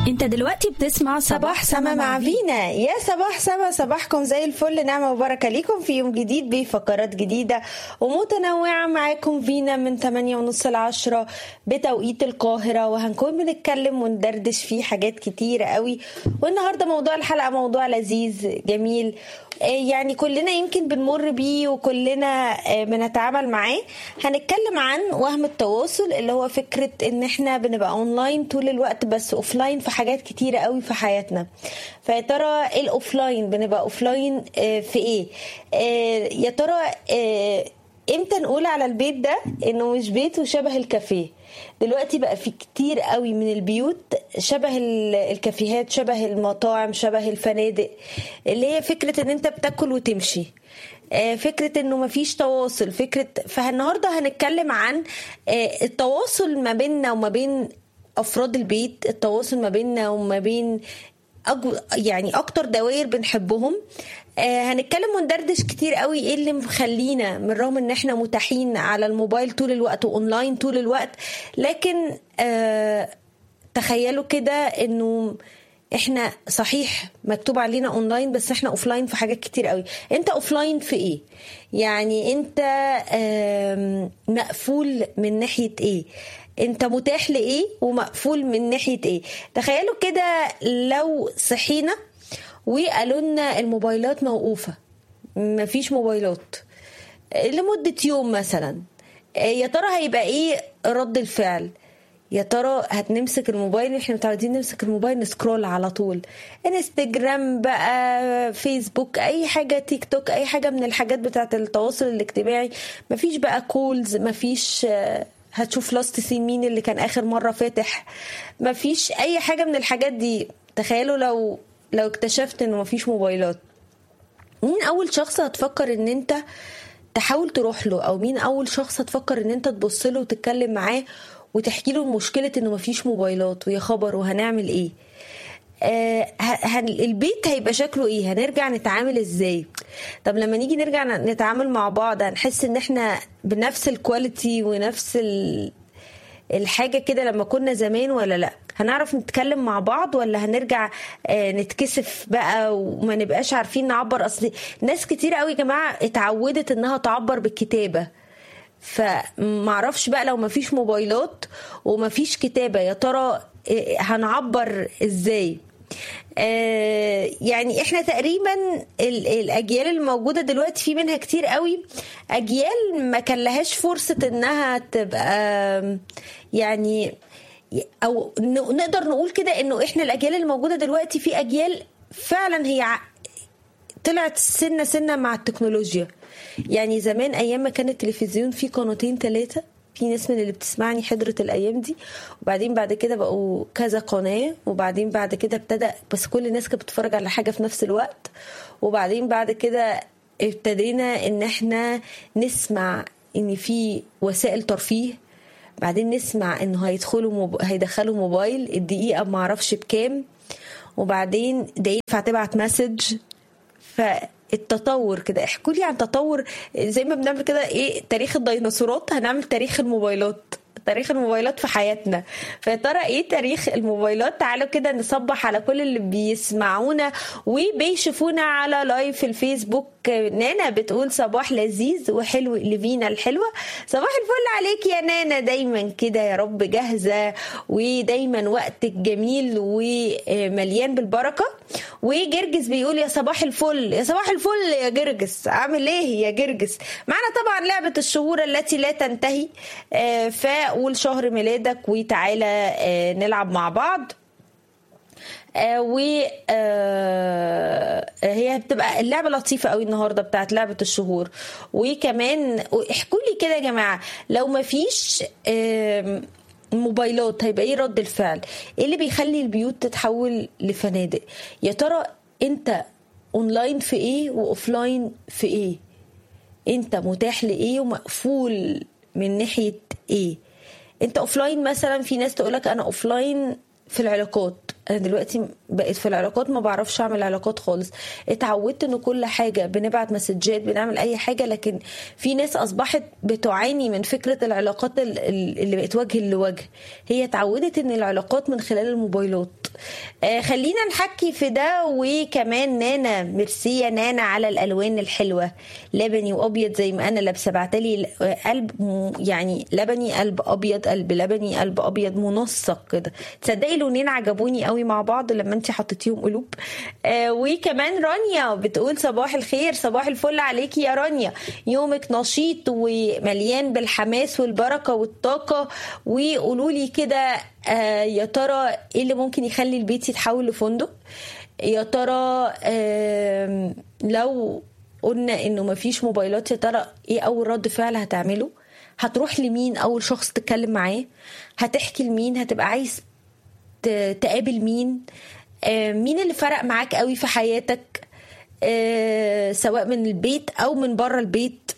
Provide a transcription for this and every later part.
انت دلوقتي بتسمع صباح سما مع فينا يا صباح سما صباحكم زي الفل نعمة وبركة ليكم في يوم جديد بفقرات جديدة ومتنوعة معاكم فينا من 8 ونص ل 10 بتوقيت القاهرة وهنكون بنتكلم وندردش فيه حاجات كتيرة قوي والنهاردة موضوع الحلقة موضوع لذيذ جميل يعني كلنا يمكن بنمر بيه وكلنا بنتعامل معاه هنتكلم عن وهم التواصل اللي هو فكرة ان احنا بنبقى اونلاين طول الوقت بس اوفلاين في حاجات كتيرة قوي في حياتنا فيا ترى الاوفلاين بنبقى اوفلاين في ايه يا ترى امتى نقول على البيت ده انه مش بيت وشبه الكافيه دلوقتي بقى في كتير قوي من البيوت شبه الكافيهات شبه المطاعم شبه الفنادق اللي هي فكرة ان انت بتاكل وتمشي فكرة انه مفيش تواصل فكرة فالنهاردة هنتكلم عن التواصل ما بيننا وما بين افراد البيت التواصل ما بيننا وما بين يعني اكتر دوائر بنحبهم آه هنتكلم وندردش كتير قوي ايه اللي مخلينا من رغم ان احنا متاحين على الموبايل طول الوقت واونلاين طول الوقت لكن آه تخيلوا كده انه احنا صحيح مكتوب علينا اونلاين بس احنا اوفلاين في حاجات كتير قوي انت اوفلاين في ايه يعني انت آه مقفول من ناحيه ايه انت متاح لايه ومقفول من ناحيه ايه تخيلوا كده لو صحينا وقالوا لنا الموبايلات موقوفه مفيش موبايلات لمده يوم مثلا يا ترى هيبقى ايه رد الفعل يا ترى هتنمسك الموبايل احنا متعودين نمسك الموبايل نسكرول على طول انستجرام بقى فيسبوك اي حاجه تيك توك اي حاجه من الحاجات بتاعه التواصل الاجتماعي مفيش بقى كولز مفيش هتشوف لاست سين مين اللي كان اخر مره فاتح مفيش اي حاجه من الحاجات دي تخيلوا لو لو اكتشفت انه مفيش موبايلات مين اول شخص هتفكر ان انت تحاول تروح له او مين اول شخص هتفكر ان انت تبص له وتتكلم معاه وتحكي له مشكله انه مفيش موبايلات ويا خبر وهنعمل ايه آه البيت هيبقى شكله ايه هنرجع نتعامل ازاي طب لما نيجي نرجع نتعامل مع بعض هنحس ان احنا بنفس الكواليتي ونفس ال... الحاجة كده لما كنا زمان ولا لا هنعرف نتكلم مع بعض ولا هنرجع آه نتكسف بقى وما نبقاش عارفين نعبر اصل ناس كتير قوي يا جماعة اتعودت انها تعبر بالكتابة فمعرفش بقى لو مفيش موبايلات ومفيش كتابة يا ترى هنعبر ازاي آه يعني احنا تقريبا الاجيال الموجوده دلوقتي في منها كتير قوي اجيال ما كان لهاش فرصه انها تبقى يعني او نقدر نقول كده انه احنا الاجيال الموجوده دلوقتي في اجيال فعلا هي طلعت سنه سنه مع التكنولوجيا يعني زمان ايام ما كان التلفزيون فيه قناتين ثلاثه في ناس من اللي بتسمعني حضرت الايام دي وبعدين بعد كده بقوا كذا قناه وبعدين بعد كده ابتدى بس كل الناس كانت بتتفرج على حاجه في نفس الوقت وبعدين بعد كده ابتدينا ان احنا نسمع ان في وسائل ترفيه بعدين نسمع انه هيدخلوا موب... هيدخلوا موبايل الدقيقه ما اعرفش بكام وبعدين ده ينفع تبعت مسج ف التطور كده احكوا لي عن تطور زي ما بنعمل كده ايه تاريخ الديناصورات هنعمل تاريخ الموبايلات تاريخ الموبايلات في حياتنا فيا ترى ايه تاريخ الموبايلات تعالوا كده نصبح على كل اللي بيسمعونا وبيشوفونا على لايف في الفيسبوك نانا بتقول صباح لذيذ وحلو لفينا الحلوة صباح الفل عليك يا نانا دايما كده يا رب جاهزة ودايما وقتك جميل ومليان بالبركة وجرجس بيقول يا صباح الفل يا صباح الفل يا جرجس عامل ايه يا جرجس معنا طبعا لعبة الشهور التي لا تنتهي فقول شهر ميلادك وتعالى نلعب مع بعض آه و آه هي بتبقى اللعبه لطيفه قوي النهارده بتاعت لعبه الشهور وكمان احكوا لي كده يا جماعه لو ما فيش آه موبايلات هيبقى ايه رد الفعل ايه اللي بيخلي البيوت تتحول لفنادق يا ترى انت اونلاين في ايه واوفلاين في ايه انت متاح لايه ومقفول من ناحيه ايه انت اوفلاين مثلا في ناس تقولك انا اوفلاين في العلاقات انا دلوقتي بقيت في العلاقات ما بعرفش اعمل علاقات خالص اتعودت ان كل حاجه بنبعت مسجات بنعمل اي حاجه لكن في ناس اصبحت بتعاني من فكره العلاقات اللي بقت وجه لوجه هي اتعودت ان العلاقات من خلال الموبايلات آه خلينا نحكي في ده وكمان نانا ميرسي يا نانا على الالوان الحلوه لبني وابيض زي ما انا لابسه بعتلي قلب يعني لبني قلب ابيض قلب لبني قلب ابيض منسق كده تصدقي لونين عجبوني قوي مع بعض لما انت حطيتيهم قلوب آه وكمان رانيا بتقول صباح الخير صباح الفل عليكي يا رانيا يومك نشيط ومليان بالحماس والبركه والطاقه وقولوا لي كده آه يا ترى ايه اللي ممكن يخلي البيت يتحول لفندق يا ترى آه لو قلنا انه مفيش موبايلات يا ترى ايه اول رد فعل هتعمله هتروح لمين اول شخص تتكلم معاه هتحكي لمين هتبقى عايز تقابل مين آه مين اللي فرق معاك قوي في حياتك آه سواء من البيت او من بره البيت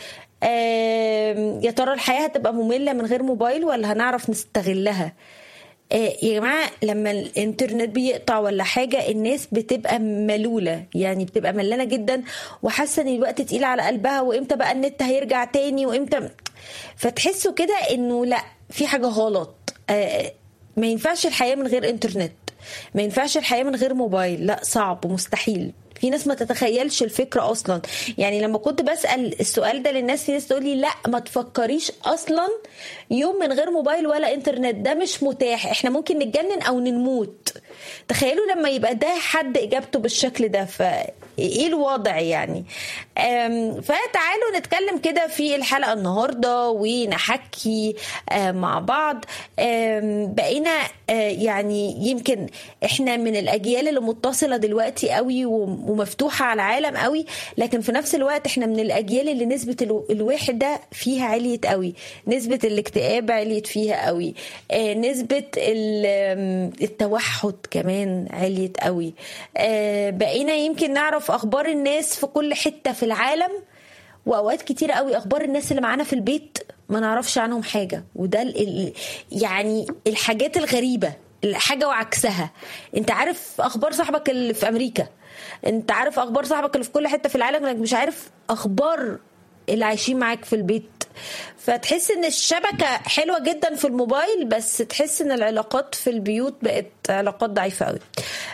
آه يا ترى الحياه هتبقى ممله من غير موبايل ولا هنعرف نستغلها يا جماعه لما الانترنت بيقطع ولا حاجه الناس بتبقى ملوله يعني بتبقى ملانه جدا وحاسه ان الوقت تقيل على قلبها وامتى بقى النت هيرجع تاني وامتى فتحسوا كده انه لا في حاجه غلط ما ينفعش الحياه من غير انترنت ما ينفعش الحياه من غير موبايل لا صعب مستحيل في ناس ما تتخيلش الفكرة أصلا يعني لما كنت بسأل السؤال ده للناس في ناس تقول لي لا ما تفكريش أصلا يوم من غير موبايل ولا إنترنت ده مش متاح إحنا ممكن نتجنن أو نموت تخيلوا لما يبقى ده حد إجابته بالشكل ده ف ايه الوضع يعني فتعالوا نتكلم كده في الحلقه النهارده ونحكي مع بعض بقينا يعني يمكن احنا من الاجيال اللي متصله دلوقتي قوي ومفتوحه على العالم قوي لكن في نفس الوقت احنا من الاجيال اللي نسبه الوحده فيها عليت قوي نسبه الاكتئاب عليت فيها قوي نسبه التوحد كمان عليت قوي بقينا يمكن نعرف نعرف اخبار الناس في كل حته في العالم واوقات كتير قوي اخبار الناس اللي معانا في البيت ما نعرفش عنهم حاجه وده ال يعني الحاجات الغريبه حاجه وعكسها انت عارف اخبار صاحبك اللي في امريكا انت عارف اخبار صاحبك اللي في كل حته في العالم لكن مش عارف اخبار اللي عايشين معاك في البيت فتحس ان الشبكه حلوه جدا في الموبايل بس تحس ان العلاقات في البيوت بقت علاقات ضعيفه قوي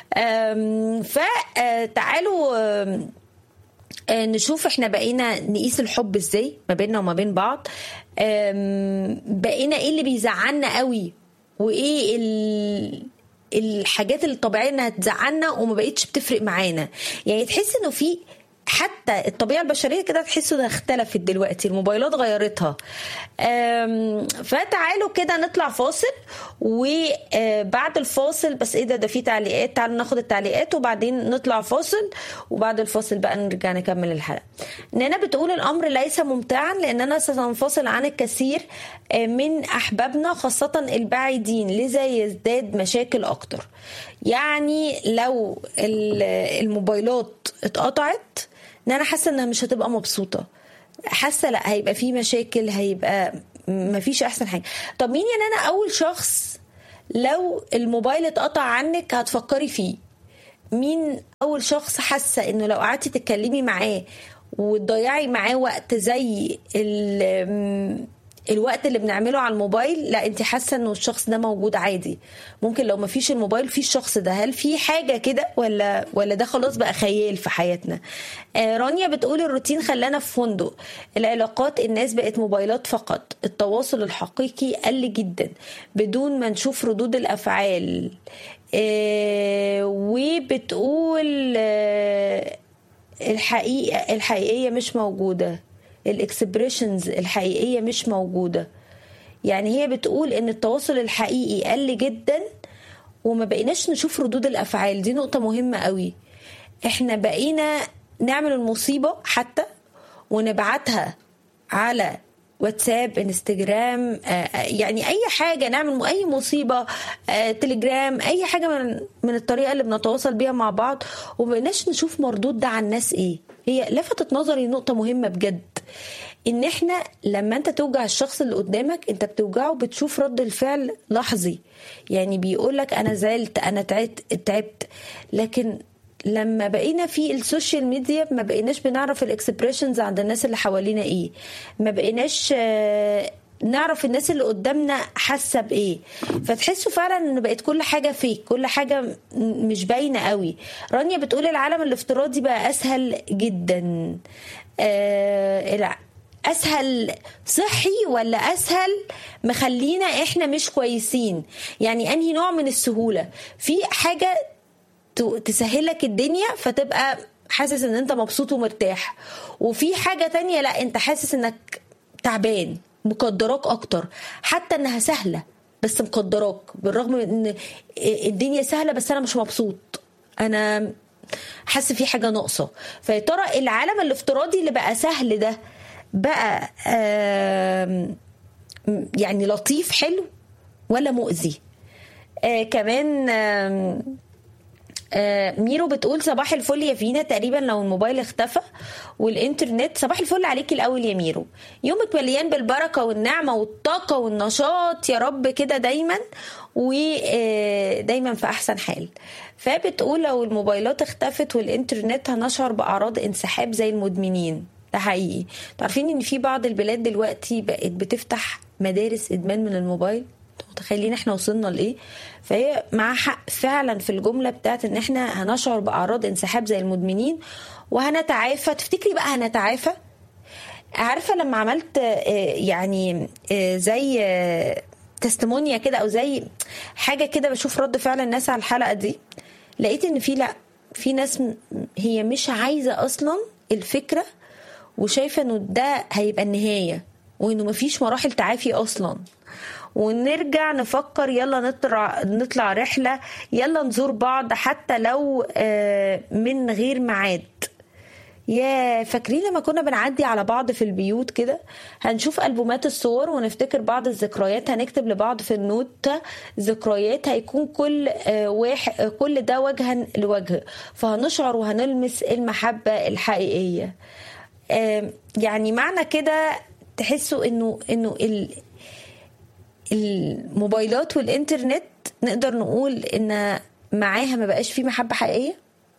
فتعالوا نشوف احنا بقينا نقيس الحب ازاي ما بيننا وما بين بعض بقينا ايه اللي بيزعلنا قوي وايه ال... الحاجات اللي طبيعيه انها تزعلنا وما بقتش بتفرق معانا يعني تحس انه في حتى الطبيعه البشريه كده تحسوا ده اختلفت دلوقتي الموبايلات غيرتها فتعالوا كده نطلع فاصل وبعد الفاصل بس ايه ده ده في تعليقات تعالوا ناخد التعليقات وبعدين نطلع فاصل وبعد الفاصل بقى نرجع نكمل الحلقه نانا بتقول الامر ليس ممتعا لاننا سننفصل عن الكثير من احبابنا خاصه البعيدين لذا يزداد مشاكل اكتر يعني لو الموبايلات اتقطعت ان انا حاسه انها مش هتبقى مبسوطه حاسه لا هيبقى في مشاكل هيبقى مفيش احسن حاجه طب مين يعني انا اول شخص لو الموبايل اتقطع عنك هتفكري فيه مين اول شخص حاسه انه لو قعدتي تتكلمي معاه وتضيعي معاه وقت زي الوقت اللي بنعمله على الموبايل لا انت حاسه انه الشخص ده موجود عادي ممكن لو ما فيش الموبايل في الشخص ده هل في حاجه كده ولا ولا ده خلاص بقى خيال في حياتنا آه رانيا بتقول الروتين خلانا في فندق العلاقات الناس بقت موبايلات فقط التواصل الحقيقي قل جدا بدون ما نشوف ردود الافعال آه وبتقول آه الحقيقه الحقيقيه مش موجوده الاكسبريشنز الحقيقيه مش موجوده يعني هي بتقول ان التواصل الحقيقي قل جدا وما بقيناش نشوف ردود الافعال دي نقطه مهمه قوي احنا بقينا نعمل المصيبه حتى ونبعتها على واتساب انستجرام يعني اي حاجه نعمل اي مصيبه تليجرام اي حاجه من من الطريقه اللي بنتواصل بيها مع بعض ومبقناش نشوف مردود ده على الناس ايه هي لفتت نظري نقطه مهمه بجد ان احنا لما انت توجع الشخص اللي قدامك انت بتوجعه بتشوف رد الفعل لحظي يعني بيقول لك انا زعلت انا تعبت تعبت لكن لما بقينا في السوشيال ميديا ما بقيناش بنعرف الاكسبريشنز عند الناس اللي حوالينا ايه ما بقيناش نعرف الناس اللي قدامنا حاسه بايه فتحسوا فعلا ان بقت كل حاجه فيك كل حاجه م- مش باينه قوي رانيا بتقول العالم الافتراضي بقى اسهل جدا آه الع- اسهل صحي ولا اسهل مخلينا احنا مش كويسين يعني انهي نوع من السهوله في حاجه ت- تسهلك الدنيا فتبقى حاسس ان انت مبسوط ومرتاح وفي حاجة تانية لا انت حاسس انك تعبان مقدراك اكتر حتى انها سهلة بس مقدراك بالرغم من ان الدنيا سهلة بس انا مش مبسوط انا حاسس في حاجة ناقصة فيا ترى العالم الافتراضي اللي بقى سهل ده بقى آم، يعني لطيف حلو ولا مؤذي آه كمان آم، آه، ميرو بتقول صباح الفل يا فينا تقريبا لو الموبايل اختفى والانترنت صباح الفل عليكي الاول يا ميرو يومك مليان بالبركه والنعمه والطاقه والنشاط يا رب كده دايما ودايما في احسن حال فبتقول لو الموبايلات اختفت والانترنت هنشعر باعراض انسحاب زي المدمنين ده حقيقي عارفين ان في بعض البلاد دلوقتي بقت بتفتح مدارس ادمان من الموبايل انتوا متخيلين احنا وصلنا لايه فهي معاها حق فعلا في الجمله بتاعت ان احنا هنشعر باعراض انسحاب زي المدمنين وهنتعافى تفتكري بقى هنتعافى عارفه لما عملت آه، يعني آه، زي آه، تستمونيا كده او زي حاجه كده بشوف رد فعل الناس على الحلقه دي لقيت ان في لا في ناس م- هي مش عايزه اصلا الفكره وشايفه انه ده هيبقى النهايه وانه مفيش مراحل تعافي اصلا ونرجع نفكر يلا نطلع نطلع رحله يلا نزور بعض حتى لو آه، من غير ميعاد يا فاكرين لما كنا بنعدي على بعض في البيوت كده هنشوف ألبومات الصور ونفتكر بعض الذكريات هنكتب لبعض في النوت ذكريات هيكون كل آه، واحد كل ده وجها لوجه فهنشعر وهنلمس المحبة الحقيقية آه، يعني معنى كده تحسوا انه انه ال الموبايلات والانترنت نقدر نقول ان معاها ما بقاش في محبة حقيقية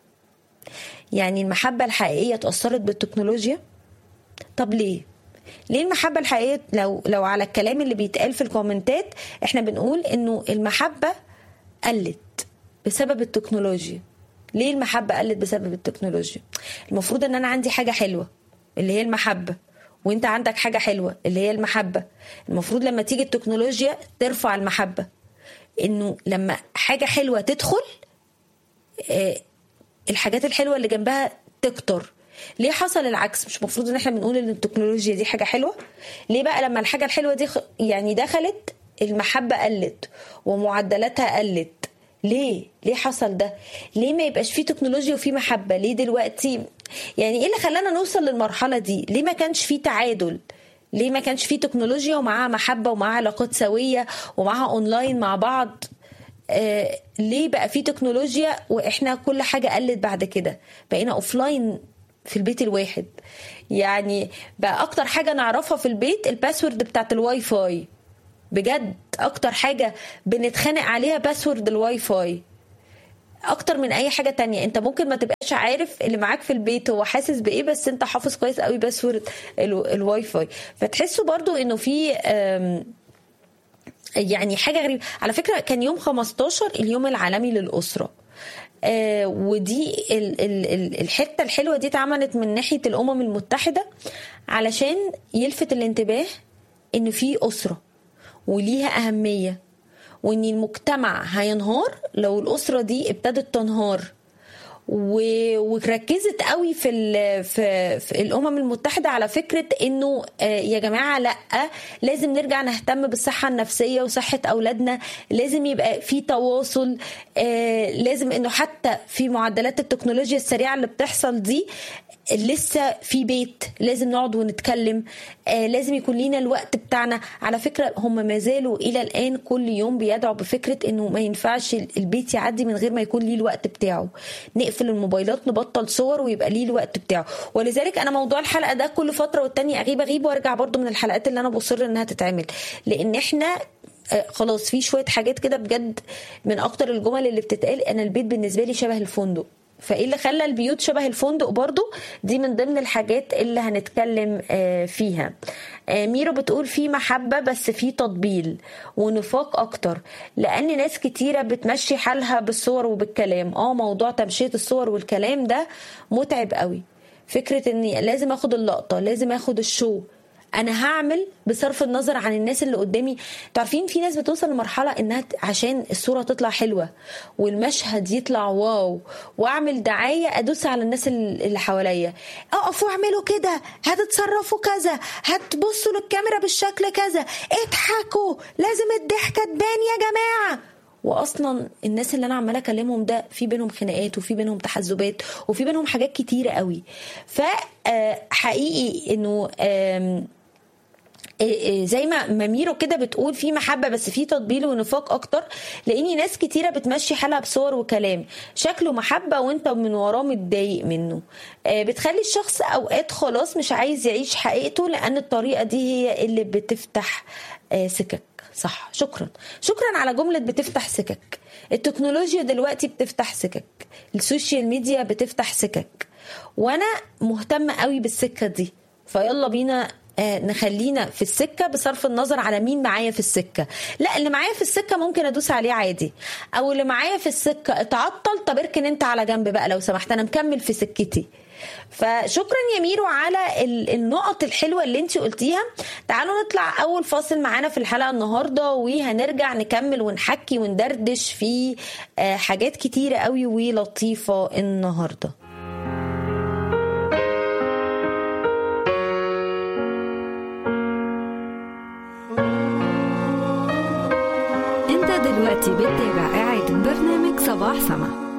يعني المحبة الحقيقية اتأثرت بالتكنولوجيا طب ليه؟ ليه المحبة الحقيقية لو لو على الكلام اللي بيتقال في الكومنتات احنا بنقول انه المحبة قلت بسبب التكنولوجيا ليه المحبة قلت بسبب التكنولوجيا؟ المفروض ان انا عندي حاجة حلوة اللي هي المحبة وانت عندك حاجة حلوة اللي هي المحبة المفروض لما تيجي التكنولوجيا ترفع المحبة انه لما حاجة حلوة تدخل آه، الحاجات الحلوه اللي جنبها تكتر ليه حصل العكس مش المفروض ان احنا بنقول ان التكنولوجيا دي حاجه حلوه ليه بقى لما الحاجه الحلوه دي خ- يعني دخلت المحبه قلت ومعدلاتها قلت ليه ليه حصل ده ليه ما يبقاش فيه تكنولوجيا وفيه محبه ليه دلوقتي يعني ايه اللي خلانا نوصل للمرحله دي ليه ما كانش فيه تعادل ليه ما كانش فيه تكنولوجيا ومعاها محبه ومعاها علاقات سويه ومعاها اونلاين مع بعض آه، ليه بقى في تكنولوجيا واحنا كل حاجه قلت بعد كده بقينا اوفلاين في البيت الواحد يعني بقى اكتر حاجه نعرفها في البيت الباسورد بتاعت الواي فاي بجد اكتر حاجه بنتخانق عليها باسورد الواي فاي اكتر من اي حاجه تانية انت ممكن ما تبقاش عارف اللي معاك في البيت هو حاسس بايه بس انت حافظ كويس قوي باسورد ال- الواي فاي فتحسوا برضو انه في آم، يعني حاجه غريبه على فكره كان يوم 15 اليوم العالمي للاسره آه ودي ال ال ال الحته الحلوه دي اتعملت من ناحيه الامم المتحده علشان يلفت الانتباه ان في اسره وليها اهميه وان المجتمع هينهار لو الاسره دي ابتدت تنهار و- وركزت قوي في ال- في, في الامم المتحده على فكره انه آه، يا جماعه لا لازم نرجع نهتم بالصحه النفسيه وصحه اولادنا لازم يبقى في تواصل آه، لازم انه حتى في معدلات التكنولوجيا السريعه اللي بتحصل دي لسه في بيت لازم نقعد ونتكلم آه لازم يكون لينا الوقت بتاعنا على فكرة هم ما زالوا إلى الآن كل يوم بيدعوا بفكرة إنه ما ينفعش البيت يعدي من غير ما يكون ليه الوقت بتاعه نقفل الموبايلات نبطل صور ويبقى ليه الوقت بتاعه ولذلك أنا موضوع الحلقة ده كل فترة والتانية أغيب أغيب وأرجع برضو من الحلقات اللي أنا بصر إنها تتعمل لأن إحنا آه، خلاص في شويه حاجات كده بجد من اكتر الجمل اللي بتتقال انا البيت بالنسبه لي شبه الفندق فايه اللي خلى البيوت شبه الفندق برضو دي من ضمن الحاجات اللي هنتكلم فيها ميرو بتقول في محبة بس في تطبيل ونفاق اكتر لان ناس كتيرة بتمشي حالها بالصور وبالكلام اه موضوع تمشية الصور والكلام ده متعب قوي فكرة اني لازم اخد اللقطة لازم اخد الشو انا هعمل بصرف النظر عن الناس اللي قدامي تعرفين في ناس بتوصل لمرحله انها عشان الصوره تطلع حلوه والمشهد يطلع واو واعمل دعايه ادوس على الناس اللي حواليا اقفوا اعملوا كده هتتصرفوا كذا هتبصوا للكاميرا بالشكل كذا اضحكوا لازم الضحكه تبان يا جماعه واصلا الناس اللي انا عماله اكلمهم ده في بينهم خناقات وفي بينهم تحزبات وفي بينهم حاجات كتيره قوي فحقيقي انه زي ما ميرو كده بتقول في محبه بس في تطبيل ونفاق اكتر لاني ناس كتيره بتمشي حالها بصور وكلام شكله محبه وانت من وراه متضايق منه بتخلي الشخص اوقات خلاص مش عايز يعيش حقيقته لان الطريقه دي هي اللي بتفتح سكك صح شكرا شكرا على جمله بتفتح سكك التكنولوجيا دلوقتي بتفتح سكك السوشيال ميديا بتفتح سكك وانا مهتمه قوي بالسكه دي فيلا بينا نخلينا في السكة بصرف النظر على مين معايا في السكة لا اللي معايا في السكة ممكن أدوس عليه عادي أو اللي معايا في السكة اتعطل طب اركن انت على جنب بقى لو سمحت أنا مكمل في سكتي فشكرا يا ميرو على النقط الحلوة اللي انت قلتيها تعالوا نطلع أول فاصل معانا في الحلقة النهاردة وهنرجع نكمل ونحكي وندردش في حاجات كتيرة قوي ولطيفة النهارده دلوقتي بتتابع إعادة برنامج صباح سما